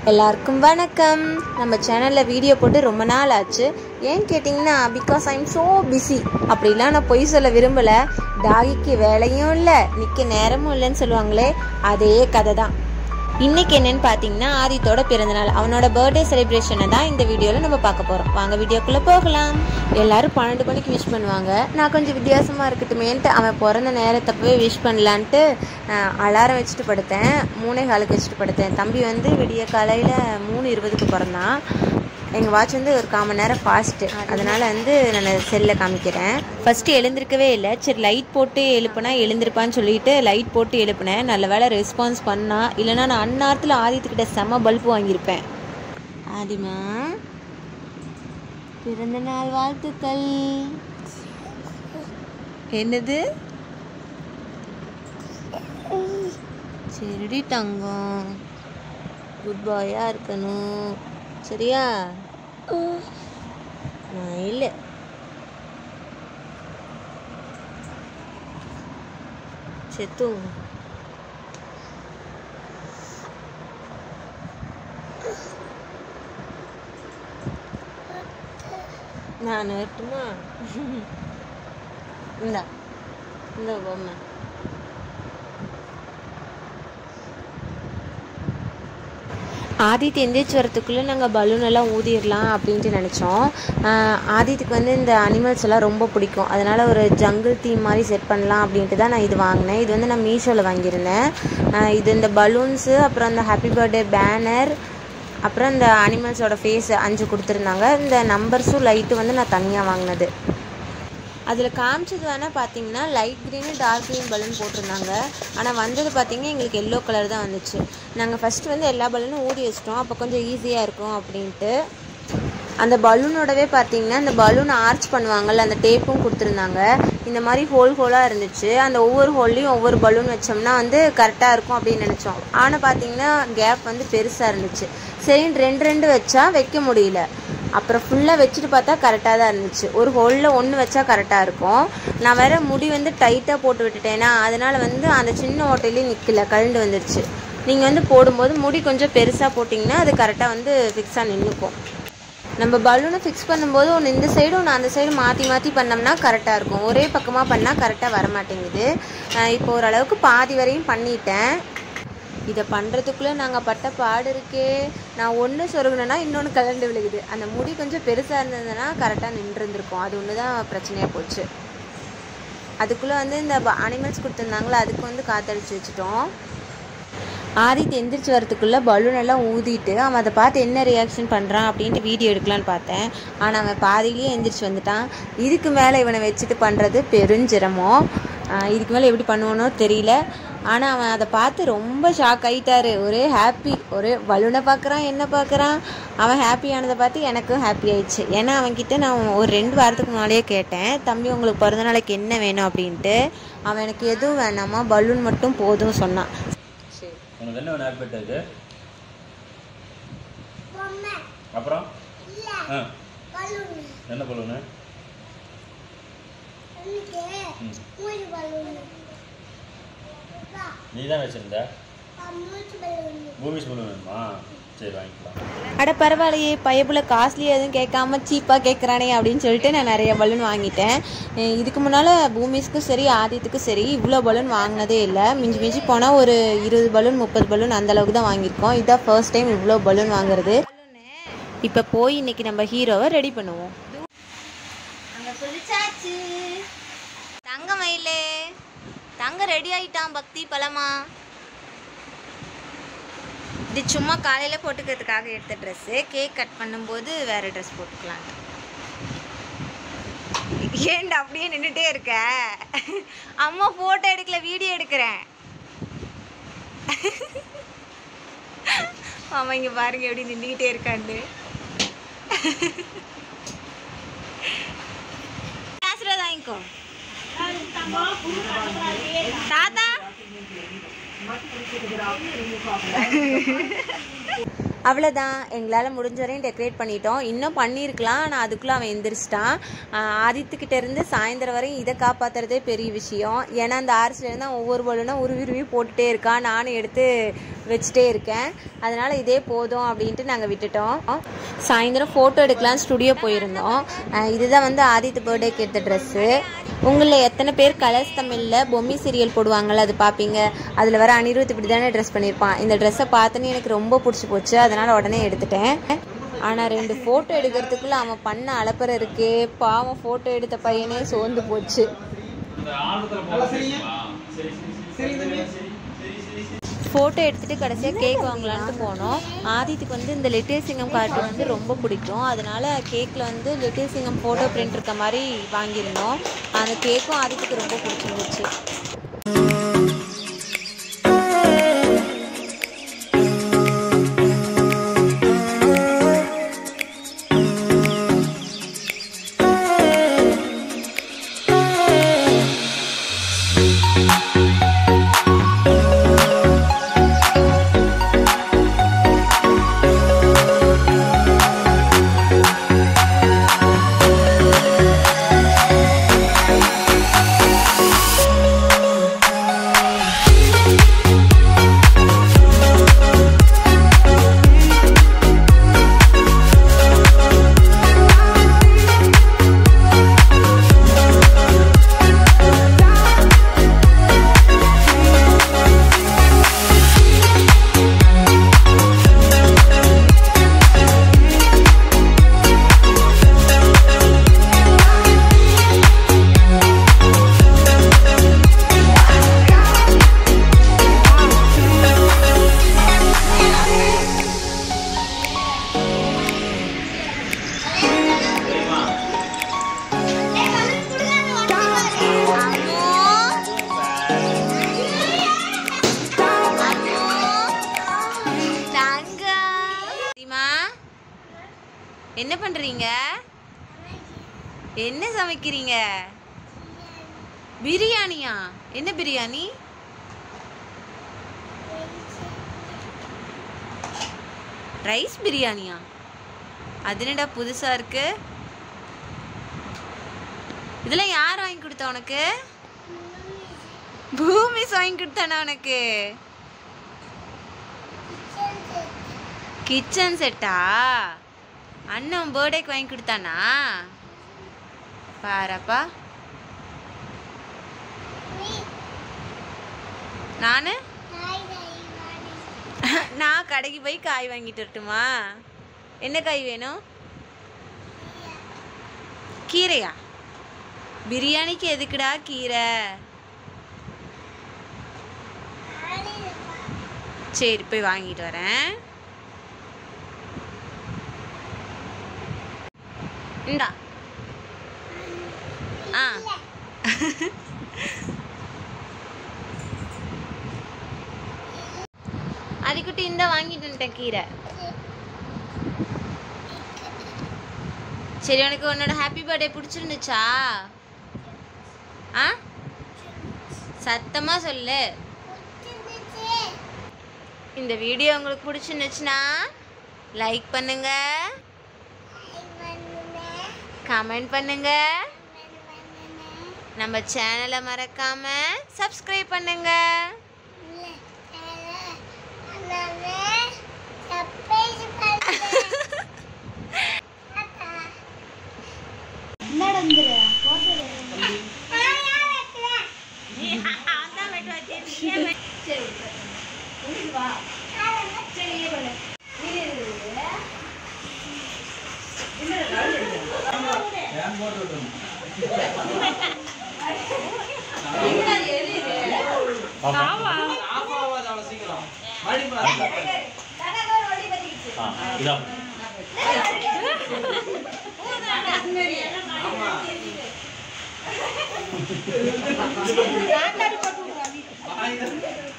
எல்லாருக்கும் வணக்கம் நம்ம சேனலில் வீடியோ போட்டு ரொம்ப நாள் ஆச்சு ஏன்னு கேட்டிங்கன்னா because I am so busy அப்படிலாம் நான் பொய் சொல்ல விரும்பலை டாகிக்கு வேலையும் இல்லை நிற்க நேரமும் இல்லைன்னு சொல்லுவாங்களே அதே கதை தான் இன்னைக்கு என்னன்னு பார்த்தீங்கன்னா ஆதித்தோட பிறந்தநாள் அவனோட பர்த்டே செலிப்ரேஷனை தான் இந்த வீடியோவில் நம்ம பார்க்க போகிறோம் வாங்க வீடியோக்குள்ளே போகலாம் எல்லாரும் பன்னெண்டு மணிக்கு விஷ் பண்ணுவாங்க நான் கொஞ்சம் வித்தியாசமாக இருக்கட்டுமேன்ட்டு அவன் பிறந்த நேரத்தப்பவே விஷ் பண்ணலான்ட்டு அலாரம் வச்சுட்டு படுத்தேன் மூணே காலுக்கு வச்சுட்டு படுத்தேன் தம்பி வந்து விடிய காலையில் மூணு இருபதுக்கு பிறந்தான் எங்கள் வாட்ச் வந்து ஒரு கால் மணி நேரம் ஃபாஸ்ட்டு அதனால் வந்து நான் செல்லில் காமிக்கிறேன் ஃபஸ்ட்டு எழுந்திருக்கவே இல்லை சரி லைட் போட்டு எழுப்புனா எழுந்திருப்பான்னு சொல்லிட்டு லைட் போட்டு எழுப்புனேன் நல்ல வேலை ரெஸ்பான்ஸ் பண்ணா இல்லைனா நான் அந்நேரத்தில் ஆதித்துக்கிட்ட செம பல்பு வாங்கியிருப்பேன் ஆதிமா பிறந்த நாள் வாழ்த்துக்கள் என்னது சரிடி தங்கம் குட் பாயாக இருக்கணும் சரியா இல்லை செத்து நான் வரட்டுமா இந்தா இந்த பொம்மை ஆதித் எந்திரிச்சு வரத்துக்குள்ளே நாங்கள் பலூன் எல்லாம் ஊதிடலாம் அப்படின்ட்டு நினச்சோம் ஆதித்துக்கு வந்து இந்த அனிமல்ஸ் எல்லாம் ரொம்ப பிடிக்கும் அதனால் ஒரு ஜங்கிள் தீம் மாதிரி செட் பண்ணலாம் அப்படின்ட்டு தான் நான் இது வாங்கினேன் இது வந்து நான் மீஷோவில் வாங்கியிருந்தேன் ஆஹ் இது இந்த பலூன்ஸு அப்புறம் இந்த ஹாப்பி பர்த்டே பேனர் அப்புறம் இந்த அனிமல்ஸோட ஃபேஸ் அஞ்சு கொடுத்துருந்தாங்க இந்த நம்பர்ஸும் லைட்டு வந்து நான் தனியாக வாங்கினது அதில் காமிச்சது வேணால் பார்த்தீங்கன்னா light green dark green balloon போட்டிருந்தாங்க ஆனால் வந்தது பார்த்தீங்கன்னா எங்களுக்கு எல்லோ கலர் தான் வந்துச்சு நாங்கள் ஃபஸ்ட்டு வந்து எல்லா பலூனும் ஊதி வச்சிட்டோம் அப்போ கொஞ்சம் ஈஸியாக இருக்கும் அப்படின்ட்டு அந்த பலூனோடவே பார்த்தீங்கன்னா அந்த பலூன் ஆர்ச் பண்ணுவாங்கல்ல அந்த டேப்பும் கொடுத்துருந்தாங்க இந்த மாதிரி ஹோல் ஹோலாக இருந்துச்சு அந்த ஒவ்வொரு ஹோல்லையும் ஒவ்வொரு பலூன் வச்சோம்னா வந்து கரெக்டாக இருக்கும் அப்படின்னு நினச்சோம் ஆனால் பார்த்தீங்கன்னா கேப் வந்து பெருசாக இருந்துச்சு சரின்னு ரெண்டு ரெண்டு வச்சா வைக்க முடியல அப்புறம் ஃபுல்லாக வச்சுட்டு பார்த்தா கரெக்டாக தான் இருந்துச்சு ஒரு ஹோலில் ஒன்று வச்சா கரெக்டாக இருக்கும் நான் வேற முடி வந்து டைட்டாக போட்டு விட்டுட்டேன்னா அதனால் வந்து அந்த சின்ன ஓட்டையிலேயே நிற்கல கழண்டு வந்துருச்சு நீங்கள் வந்து போடும்போது முடி கொஞ்சம் பெருசாக போட்டிங்கன்னா அது கரெக்டாக வந்து ஃபிக்ஸாக நின்றுக்கும் நம்ம பலூனை ஃபிக்ஸ் பண்ணும்போது ஒன்று இந்த சைடு ஒன்று அந்த சைடு மாற்றி மாற்றி பண்ணோம்னா கரெக்டாக இருக்கும் ஒரே பக்கமாக பண்ணால் கரெக்டாக வர மாட்டேங்குது இப்போ ஓரளவுக்கு பாதி வரையும் பண்ணிட்டேன் இதை பண்ணுறதுக்குள்ளே நாங்கள் பட்ட பாடு இருக்கே நான் ஒன்று சொருகணுன்னா இன்னொன்று கலண்டு விழுகுது அந்த முடி கொஞ்சம் பெருசாக இருந்ததுன்னா கரெக்டாக நின்றுருந்துருக்கும் அது ஒன்று தான் பிரச்சனையாக போச்சு அதுக்குள்ளே வந்து இந்த அனிமல்ஸ் கொடுத்துருந்தாங்களோ அதுக்கு வந்து காத்தடிச்சு வச்சுட்டோம் ஆதித் எந்திரிச்சு வரத்துக்குள்ளே பலூன் எல்லாம் ஊதிட்டு அவன் அதை பார்த்து என்ன ரியாக்ஷன் பண்ணுறான் அப்படின்ட்டு வீடியோ எடுக்கலான்னு பார்த்தேன் ஆனால் அவன் பாதியிலேயே எந்திரிச்சு வந்துட்டான் இதுக்கு மேலே இவனை வச்சுட்டு பண்ணுறது பெருஞ்சிரமம் இதுக்கு மேலே எப்படி பண்ணுவானோ தெரியல ஆனால் அவன் அதை பார்த்து ரொம்ப ஷாக் ஆகிட்டாரு ஒரே ஹாப்பி ஒரே பலூனை பார்க்குறான் என்ன பார்க்குறான் அவன் ஹாப்பி ஆனதை பார்த்து எனக்கும் ஹாப்பி ஆயிடுச்சு ஏன்னா அவன்கிட்ட நான் ஒரு ரெண்டு வாரத்துக்கு முன்னாடியே கேட்டேன் தம்பி உங்களுக்கு பிறந்த நாளைக்கு என்ன வேணும் அப்படின்ட்டு அவன் எனக்கு எதுவும் வேணாமா பலூன் மட்டும் போதும் சொன்னான் சரி உனக்கு என்ன வேணும் ஏற்பட்டது அப்புறம் ஆ என்ன பலூனு நீ தான் வச்சிருந்த பூமிஸ் பலூன் வேணுமா சரி வாங்கிக்கலாம் அட பரவாயில்லையே பயபுல காஸ்ட்லி எதுவும் கேட்காம சீப்பாக கேட்குறானே அப்படின்னு சொல்லிட்டு நான் நிறைய பலூன் வாங்கிட்டேன் அஹ் இதுக்கு முன்னால் பூமிஸ்க்கும் சரி ஆதித்துக்கும் சரி இவ்வளோ பலூன் வாங்கினதே இல்லை மிஞ்சி மிஞ்சி போனால் ஒரு இருபது பலூன் முப்பது பலூன் அந்த அளவுக்கு தான் வாங்கியிருக்கோம் இதுதான் ஃபர்ஸ்ட் டைம் இவ்வளோ பலூன் வாங்குறது இப்போ போய் இன்னைக்கு நம்ம ஹீரோவை ரெடி பண்ணுவோம் அங்கே குளிச்சாச்சு தங்க மயிலே தங்க ரெடி ஆயிட்டான் பக்தி பழமா இது சும்மா காலையில் போட்டுக்கிறதுக்காக எடுத்த ட்ரெஸ்ஸு கேக் கட் பண்ணும்போது வேறு ட்ரெஸ் போட்டுக்கலாம் ஏன்டா அப்படியே நின்றுட்டே இருக்க அம்மா ஃபோட்டோ எடுக்கல வீடியோ எடுக்கிறேன் ஆமாம் இங்கே பாருங்க எப்படி நின்றுக்கிட்டே இருக்காண்டு ஆசீர்வாதம் வாங்கிக்கோ தாத்தா அவ்வளோதான் எங்களால் முடிஞ்ச வரையும் டெக்கரேட் பண்ணிட்டோம் இன்னும் பண்ணியிருக்கலாம் ஆனால் அதுக்குள்ளே அவன் எந்திரிச்சிட்டான் ஆதித்துக்கிட்ட இருந்து சாயந்தரம் வரையும் இதை காப்பாற்றுறதே பெரிய விஷயம் ஏன்னா அந்த ஆர்ஸ்லேருந்து அவன் ஒவ்வொரு பலூனும் உருவி உருவி போட்டுட்டே இருக்கான் நானும் எடுத்து வச்சுட்டே இருக்கேன் அதனால் இதே போதும் அப்படின்ட்டு நாங்கள் விட்டுட்டோம் சாயந்தரம் ஃபோட்டோ எடுக்கலாம் ஸ்டுடியோ போயிருந்தோம் அஹ் இதுதான் வந்து ஆதித்து பர்த்டேக்கு எடுத்த ட்ரெஸ்ஸு உங்களில் எத்தனை பேர் கலர்ஸ் தமிழில் பொம்மி சீரியல் போடுவாங்கள்ல அது பார்ப்பீங்க அதில் வர அனிருத் இப்படி தானே ட்ரெஸ் பண்ணியிருப்பான் இந்த ட்ரெஸ்ஸை பார்த்தோன்னே எனக்கு ரொம்ப பிடிச்சி போச்சு அதனால் உடனே எடுத்துட்டேன் ஆனால் ரெண்டு ஃபோட்டோ எடுக்கிறதுக்குள்ளே அவன் பண்ண அலப்பற இருக்கே பாவம் ஃபோட்டோ எடுத்த பையனே சோர்ந்து போச்சு ஃபோட்டோ எடுத்துட்டு கடைசியாக கேக் வாங்கலான்ட்டு போனோம் ஆதித்துக்கு வந்து இந்த லிட்டில் சிங்கம் கார்ட்டூன் வந்து ரொம்ப பிடிக்கும் அதனால கேக்கில் வந்து லிட்டில் சிங்கம் ஃபோட்டோ பிரிண்ட் இருக்க மாதிரி வாங்கியிருந்தோம் அந்த கேக்கும் ஆதித்துக்கு ரொம்ப பிடிச்சிருந்துச்சு என்ன பண்றீங்க என்ன சமைக்கிறீங்க பிரியாணியா என்ன பிரியாணி ரைஸ் பிரியாணியா அது என்னடா புதுசா இருக்கு இதெல்லாம் யார் வாங்கி கொடுத்தா உனக்கு பூமிஸ் வாங்கி கொடுத்தானா உனக்கு கிச்சன் செட்டா அண்ணன் பர்த்டேக்கு வாங்கி கொடுத்தானா பாரப்பா நானு நான் கடைக்கு போய் காய் வாங்கிட்டு வரட்டுமா என்ன காய் வேணும் கீரையா பிரியாணிக்கு எதுக்குடா கீரை சரி போய் வாங்கிட்டு வரேன் இந்தா ஆ அதுக்கிட்ட இந்த வாங்கிட்டு வந்துட்டேன் கீரை சரி உனக்கு உன்னோட ஹாப்பி பர்த்டே பிடிச்சிருந்துச்சா ஆ சத்தமா சொல்லு இந்த வீடியோ உங்களுக்கு பிடிச்சிருந்துச்சுன்னா லைக் பண்ணுங்க கமெண்ட் பண்ணுங்க நம்ம சேனலை மறக்காம சப்ஸ்கிரைப் பண்ணுங்க ஆ இதா ஆமா